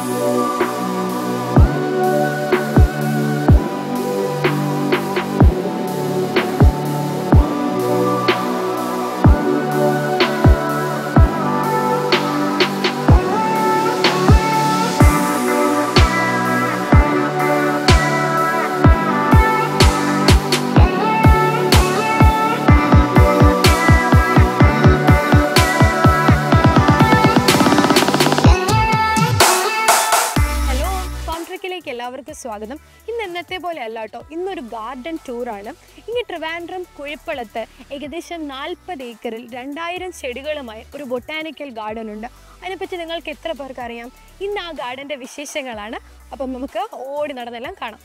Hello farm ട്രിക്കിലേക്ക് എല്ലാവർക്കും സ്വാഗതം ഇന്ന് എന്നത്തെ പോലെ അല്ല കേട്ടോ ഇന്നൊരു ഗാർഡൻ ടൂറാണ് ഇനി ട്രിവാൻഡ്രം കുഴിപ്പളത്ത് ഏകദേശം നാൽപ്പത് ഏക്കറിൽ രണ്ടായിരം ചെടികളുമായി ഒരു ബൊട്ടാനിക്കൽ ഗാർഡൻ ഉണ്ട് അതിനെപ്പറ്റി നിങ്ങൾക്ക് എത്ര പേർക്ക് അറിയാം ഇന്ന് ആ ഗാർഡൻ്റെ വിശേഷങ്ങളാണ് അപ്പം നമുക്ക് ഓടി നടന്നെല്ലാം കാണാം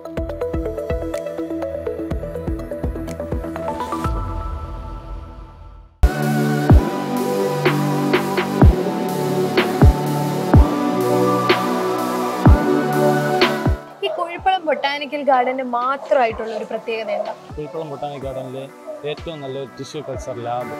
ഈ കുഴിപ്പളം ബൊട്ടാനിക്കൽ ഗാർഡന് മാത്രമായിട്ടുള്ള ഒരു പ്രത്യേകത എന്താ കുഴിക്കുളം ബൊട്ടാണിക് ഗാർഡനിലെ ഏറ്റവും നല്ലൊരു ടിഷ്യൂ കൾച്ചർ ലാബ്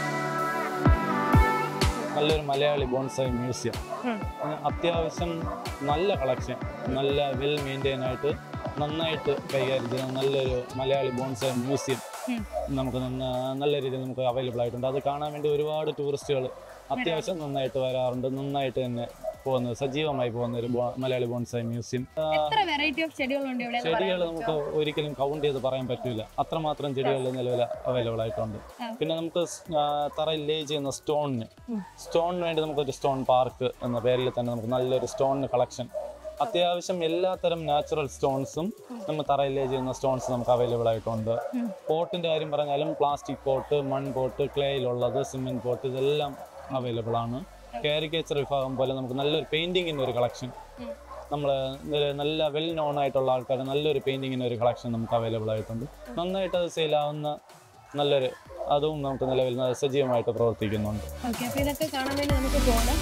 നല്ലൊരു മലയാളി ബോൺസായി മ്യൂസിയം ഉം. പിന്നെ അത്യാവശ്യം നല്ല കളക്ഷൻ നല്ല വെൽ മെയിൻറ്റെയിൻ ആയിട്ട് നന്നായിട്ട് കൈകാര്യം ചെയ്യുന്ന നല്ലൊരു മലയാളി ബോൺസായി മ്യൂസിയം ഉം. നമുക്ക് നന്ന- നല്ല രീതിയിൽ നമുക്ക് അവൈലബിൾ ആയിട്ടുണ്ട് അത് കാണാൻ വേണ്ടി ഒരുപാട് ടൂറിസ്റ്റുകൾ അത്യാവശ്യം നന്നായിട്ട് വരാറുണ്ട് നന്നായിട്ട് തന്നെ പോകുന്നത് സജീവമായി പോകുന്ന ഒരു ബോ- മലയാളി ബോൺസായി മ്യൂസിയം ആ, എത്ര വെറൈറ്റി ഓഫ് ചെടികളുണ്ട് ഇവിടെ എന്ന് ചെടികൾ പറയാൻ നമുക്ക് ഒരിക്കലും കൗണ്ട് ചെയ്ത് പറയാൻ പറ്റില്ല അത്രമാത്രം ചെടികൾ നിലവിൽ അവൈലബിൾ ആയിട്ടുണ്ട് ആ. പിന്നെ നമുക്ക് സ്- ആ, തറയിൽ ലേ ചെയ്യുന്ന സ്റ്റോണിന് ഉം. സ്റ്റോണിന് വേണ്ടി നമുക്കൊരു സ്റ്റോൺ പാർക്ക് എന്ന പേരിൽ തന്നെ നമുക്ക് നല്ലൊരു സ്റ്റോണിന് കളക്ഷൻ അത്യാവശ്യം എല്ലാത്തരം നാച്ചുറൽ സ്റ്റോൺസും നമ്മൾ തറയിൽ ലേ ചെയ്യുന്ന സ്റ്റോൺസ് നമുക്ക് അവൈലബിൾ ആയിട്ടുണ്ട് ഉം. പോട്ടിന്റെ കാര്യം പറഞ്ഞാലും പ്ലാസ്റ്റിക് പോട്ട് മൺ പോട്ട് ക്ലേയിലുള്ളത് സിമെന്റ് പോട്ട് ഇതെല്ലാം അവൈലബിൾ ആണ് കാരിക്കേച്ചർ വിഭാഗം പോലെ നമുക്ക് നല്ലൊരു പെയിന്റിങ്ങിന്റെ ഒരു കളക്ഷൻ ഉം. നമ്മൾ നല്ല വെൽ നോൺ ആയിട്ടുള്ള ആൾക്കാർ നല്ലൊരു പെയിന്റിങ്ങിന് ഒരു കളക്ഷൻ നമുക്ക് അവൈലബിൾ ആയിട്ടുണ്ട് നന്നായിട്ട് അത് സെയിലാവുന്ന നല്ലൊരു അതും നമുക്ക് നിലവിൽ നല്ല സജീവമായിട്ട് പ്രവർത്തിക്കുന്നുണ്ട് ഓക്കെ അപ്പൊ ഇതൊക്കെ കാണാൻ വേണ്ടി നമുക്ക് പോകണം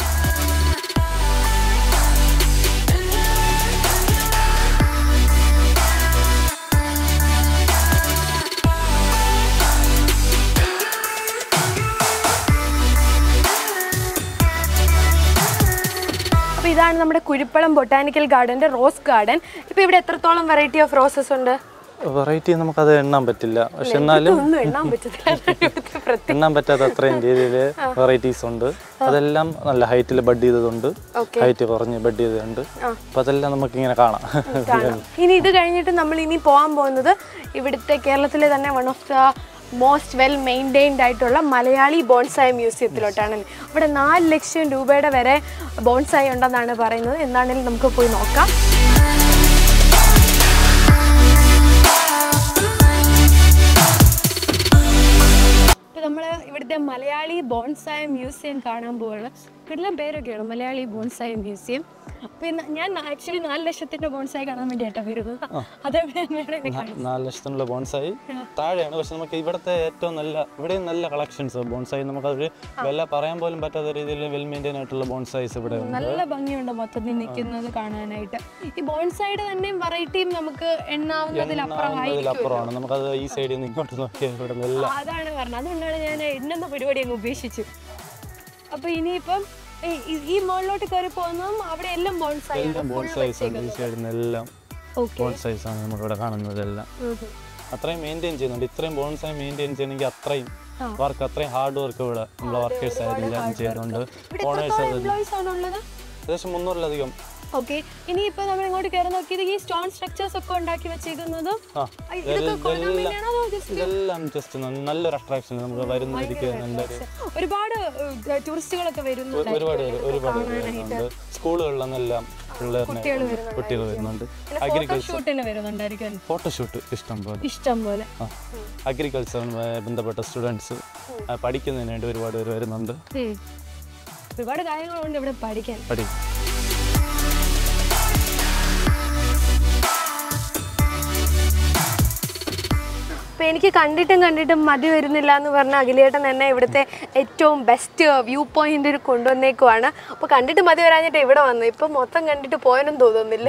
അപ്പോൾ ഇതാണ് നമ്മുടെ കുഴിപ്പളം ബൊട്ടാനിക്കൽ ഗാർഡന്റെ റോസ് ഗാർഡൻ ഇപ്പോൾ ഇവിടെ എത്രത്തോളം വെറൈറ്റി ഓഫ് റോസസ് ഉണ്ട് വെറൈറ്റി നമുക്കത് എണ്ണാൻ പറ്റില്ല പക്ഷെ എന്നാലും ഒന്നും എണ്ണാൻ പറ്റത്തില്ല ഇവിടുത്തെ പ്രത്യേകത എണ്ണാൻ പറ്റാത്ത അത്രയും രീതിയിൽ വെറൈറ്റീസ് ഉണ്ട് അതെല്ലാം നല്ല ഹൈറ്റിൽ ബഡ് ചെയ്തതുണ്ട് Okay. ഹൈറ്റ് കുറഞ്ഞ് ബഡ് ചെയ്തതുണ്ട് അപ്പൊ അതെല്ലാം നമുക്ക് ഇങ്ങനെ കാണാം കാണാം ഇനി ഇത് കഴിഞ്ഞിട്ട് നമ്മൾ ഇനി പോകാൻ പോകുന്നത് ഇവിടുത്തെ കേരളത്തിലെ തന്നെ one of the most well maintained ആയിട്ടുള്ള മലയാളി ബോൺസായി മ്യൂസിയത്തിലോട്ടാണ് ഇവിടെ നാല് ലക്ഷം രൂപയുടെ വരെ ബോൺസായി ഉണ്ടെന്നാണ് പറയുന്നത് എന്താണെങ്കിലും നമുക്ക് പോയി നോക്കാം ഇപ്പൊ നമ്മള് ഇവിടുത്തെ മലയാളി ബോൺസായ മ്യൂസിയം കാണാൻ പോവാണ് കിടലം പേരൊക്കെയാണ് മലയാളി ബോൺസായ മ്യൂസിയം പിന്നെ ഞാൻ ആക്ച്വലി നാല് ലക്ഷത്തിന്റെ ബോൺസായി കാണാൻ വേണ്ടിയിട്ടാണ് വരുന്നത് അതേപോലെ നാല് ലക്ഷത്തിനുള്ള ബോൺസായി താഴെയാണ് പക്ഷെ നമുക്ക് ഇവിടുത്തെ ഏറ്റവും നല്ല ഇവിടെയും നല്ല കളക്ഷൻസ് ബോൺസായി നമുക്കതൊരു വില പറയാൻ പോലും പറ്റാത്ത രീതിയിൽ വെൽ മെയിൻറ്റെയിൻ ആയിട്ടുള്ള ബോൺസായിസ് ഇവിടെ ഉണ്ട് നല്ല ഭംഗിയുണ്ട് മൊത്തത്തിൽ നിൽക്കുന്നത് കാണാനായിട്ട് ഈ ബോൺസായുടെ തന്നെയും വെറൈറ്റിയും നമുക്ക് എണ്ണാവുന്നതിലപ്പുറമായിരിക്കും അതിലപ്പുറമാണ് നമുക്കത് ഈ സൈഡിൽ നിന്ന് ഇങ്ങോട്ട് നോക്കിയാൽ ഇവിടെ എല്ലാം അതാണ് പറഞ്ഞത് അതുകൊണ്ടാണ് ഞാൻ എണ്ണുന്ന പരിപാടി അങ്ങ് ഉപേക്ഷിച്ചു അപ്പൊ ഇനിയിപ്പം ഈ- ഈ- ഈ മുകളിലോട്ട് കയറി പോകുന്നതും അവിടെ എല്ലാം ബോൺസായി എല്ലാം ബോൺസൈസ് ഉണ്ട് ഈ സൈഡിൽ നിന്ന് എല്ലാം ഓക്കെ ബോൺസൈസ് ആണ് നമുക്കിവിടെ കാണുന്നതെല്ലാം അത്രയും മെയിൻറ്റെയിൻ ചെയ്യുന്നുണ്ട് ഇത്രയും ബോൺസായി മെയിൻറ്റെയിൻ ചെയ്യണമെങ്കിൽ അത്രയും ആ. വർക്ക് അത്രയും ഹാർഡ് വർക്ക് ഇവിടെ നമ്മളെ വർക്കേഴ്സ് ആയിരുന്നു ചെയ്യുന്നുണ്ട് ഇവിടെ ഓണേഴ്സ് എത്രത്തോളം എംപ്ലോയീസ് ആണുള്ളത് ഏകദേശം മുന്നൂറിലധികം ഓക്കെ ഇനിയിപ്പോ നമ്മൾ ഇങ്ങോട്ട് കയറി നോക്കിയത് ഈ സ്റ്റോൺ സ്ട്രക്ചേഴ്സ് ഒക്കെ ഉണ്ടാക്കി വെച്ചേക്കുന്നത് ആ ഇതൊക്കെ കൊല്ലാൻ വേണ്ടിയാണോ അതോ just ഇതെല്ലാം ജസ്റ്റ് നല്ലൊരു അട്രാക്ഷൻ നമുക്ക് വരുന്നതിലേക്ക് നല്ലൊരു ഒരുപാട് ടൂറിസ്റ്റുകളൊക്കെ വരുന്നുണ്ട് ഒരുപാട് പേര് ഒരുപാട് പേര് വരുന്നുണ്ട് സ്കൂളുകളിൽ നിന്നെല്ലാം പിള്ളേരിനെ കുട്ടികൾ വരുന്നുണ്ട് അഗ്രികൾച്ചർ ഷൂട്ടിന് വരുന്നുണ്ടായിരിക്കും ഫോട്ടോഷൂട്ട് ഇഷ്ടം പോലെ ഇഷ്ടം പോലെ ആ അഗ്രികൾച്ചറുമായി ബന്ധപ്പെട്ട സ്റ്റുഡൻസ് പഠിക്കുന്നതിന് വേണ്ടി ഒരുപാട് പേര് വരുന്നുണ്ട് ഉം. ഒരുപാട് കാര്യങ്ങളുണ്ട് ഇവിടെ പഠിക്കാൻ പഠി ഇപ്പൊ എനിക്ക് കണ്ടിട്ടും കണ്ടിട്ടും മതി വരുന്നില്ല എന്ന് പറഞ്ഞ അഖിലേട്ടൻ തന്നെ ഇവിടുത്തെ ഏറ്റവും ബെസ്റ്റ് വ്യൂ പോയിന്റ് കൊണ്ടുവന്നേക്കുവാണ് അപ്പൊ കണ്ടിട്ട് മതി വരാഞ്ഞിട്ട് ഇവിടെ വന്നു ഇപ്പൊ മൊത്തം കണ്ടിട്ട് പോയനും തോന്നുന്നില്ല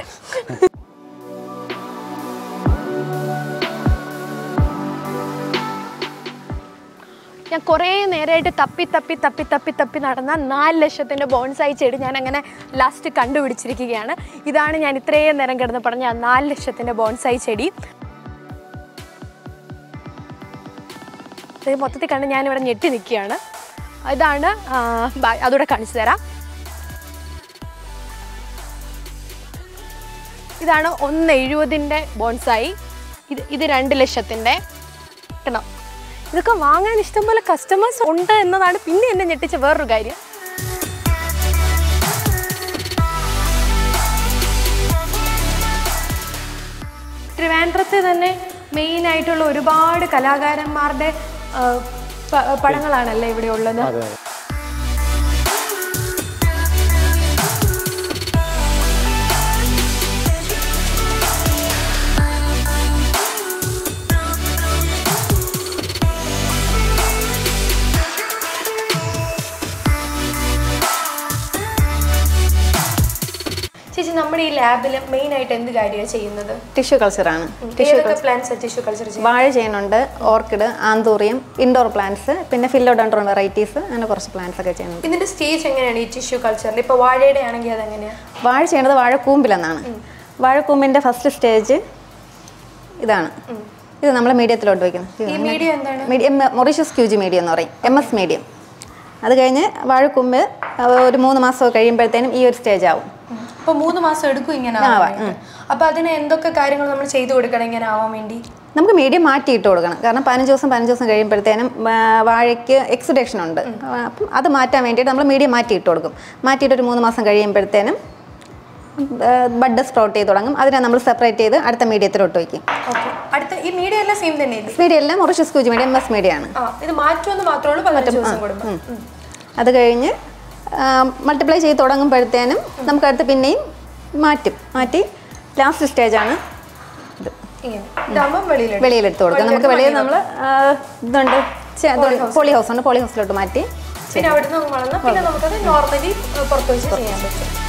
ഞാൻ കുറേ നേരമായിട്ട് തപ്പി തപ്പി തപ്പി തപ്പി തപ്പി നടന്ന നാല് ലക്ഷത്തിൻ്റെ ബോൺസായി ചെടി ഞാൻ അങ്ങനെ ലാസ്റ്റ് കണ്ടുപിടിച്ചിരിക്കുകയാണ് ഇതാണ് ഞാൻ ഇത്രയും നേരം കിടന്ന് പറഞ്ഞ ആ നാല് ലക്ഷത്തിൻ്റെ ബോൺസായി ചെടി ഇത് മൊത്തത്തിൽ കണ്ട് ഞാനിവിടെ ഞെട്ടി നിൽക്കുകയാണ് ഇതാണ് ആ, ബാ- അതുകൂടെ കാണിച്ചു തരാം ഇതാണ് ഒന്ന് എഴുപതിൻ്റെ ബോൺസായി ഇത് ഇത് രണ്ട് ലക്ഷത്തിൻ്റെ കിട്ടണം ഇതൊക്കെ വാങ്ങാൻ ഇഷ്ടംപോലെ കസ്റ്റമേഴ്സ് ഉണ്ട് എന്നതാണ് പിന്നെ എന്നെ ഞെട്ടിച്ച വേറൊരു കാര്യം ട്രിവാൻഡ്രത്തെ തന്നെ മെയിൻ ആയിട്ടുള്ള ഒരുപാട് കലാകാരന്മാരുടെ ആ, പ- പടങ്ങളാണല്ലേ ഇവിടെ ഉള്ളത് അതെ ചേച്ചി നമ്മുടെ ഈ ലാബിൽ മെയിൻ ആയിട്ട് എന്ത് കാര്യമാണ് ചെയ്യുന്നത് ടിഷ്യൂ കൾച്ചറാണ് ഏതൊക്കെ പ്ലാന്റ്സ് ടിഷ്യൂ കൾച്ചർ ചെയ്യും വാഴ ചെയ്യുന്നുണ്ട് ഓർക്കിഡ് ആന്തൂറിയം ഇൻഡോർ പ്ലാന്റ്സ് പിന്നെ ഫില്ലോഡൻഡ്രോൺ വെറൈറ്റീസ് അങ്ങനെ കുറച്ച് പ്ലാന്റ്സ് ഒക്കെ ചെയ്യുന്നുണ്ട് ഇതിന്റെ സ്റ്റേജ് എങ്ങനെയാണ് ഈ ടിഷ്യൂ കൾച്ചറിൽ ഇപ്പൊ വാഴയുടെ ആണെങ്കിൽ അതെങ്ങനെയാണ് വാഴ ചെയ്യണത് വാഴക്കൂമ്പിലെന്നാണ് വാഴക്കൂമ്പിൻ്റെ ഫസ്റ്റ് സ്റ്റേജ് ഇതാണ് ഇത് നമ്മൾ മീഡിയത്തിലോട്ട് വയ്ക്കുന്നത് ഈ മീഡിയം എന്താണ് മീഡിയം മൊറീഷ്യസ് ക്യൂജി മീഡിയം എന്ന് പറയും എം എസ് മീഡിയം അത് കഴിഞ്ഞ് വാഴക്കൂമ്പ് അഹ് ഒരു മൂന്ന് മാസം കഴിയുമ്പോഴത്തേനും ഈ ഒരു സ്റ്റേജ് ആവും അപ്പൊ മൂന്ന് മാസം എടുക്കും ഇങ്ങനെ ആവാനായിട്ട്. അപ്പൊ അതിന് എന്തൊക്കെ കാര്യങ്ങൾ നമ്മൾ ചെയ്തു കൊടുക്കണം ഇങ്ങനെ ആവാൻ വേണ്ടി നമുക്ക് മീഡിയം മാറ്റിയിട്ട് കൊടുക്കണം കാരണം പതിനഞ്ച് ദിവസം പതിനഞ്ച് ദിവസം കഴിയുമ്പോഴത്തേനും ആ, വാഴയ്ക്ക് എക്സുഡേഷൻ ഉണ്ട് ആ, അപ്പം അത് മാറ്റാൻ വേണ്ടിയിട്ട് നമ്മൾ മീഡിയം മാറ്റിയിട്ട് കൊടുക്കും മാറ്റിയിട്ട് ഒരു മൂന്ന് മാസം കഴിയുമ്പോഴത്തേനും ബഡ് സ്പ്രൗട്ട് ചെയ്ത് തുടങ്ങും അതിനെ നമ്മൾ സെപ്പറേറ്റ് ചെയ്ത് അടുത്ത മീഡിയത്തിലോട്ട് വയ്ക്കും ഓക്കെ അടുത്ത ഈ മീഡിയം എല്ലാം സെയിം തന്നെ ഇല്ലേ മീഡിയം എല്ലാം മൊറിഷ്യസ് കൂജി മീഡിയം എം എസ് മീഡിയം ആണ് ആ ഇത് മാറ്റുമെന്ന് മാത്രമേ ഉള്ളൂ പതിനഞ്ച് ദിവസം കൂടുമ്പോൾ അത് കഴിഞ്ഞ് മൾട്ടിപ്ലൈ ചെയ്ത് തുടങ്ങുമ്പോഴത്തേനും നമുക്ക് അടുത്ത് പിന്നെയും മാറ്റും മാറ്റി ലാസ്റ്റ് സ്റ്റേജാണ് ഇത് ഇങ്ങനെ ഇതാകുമ്പോൾ വെളിയിലിടും വെളിയിലെടുത്ത് കൊടുക്കും നമുക്ക് വെളിയിൽ നമ്മൾ ഇതുണ്ട് ചെ- ഇതുണ്ട് പോളി ഹൗസ് ഉണ്ട് പോളി ഹൗസിലോട്ട് മാറ്റി പിന്നെ അവിടുന്ന് വളർന്ന് പിന്നെ നമുക്കത് നോർമലി പുറത്ത് വെച്ച് ചെയ്യാൻ പറ്റും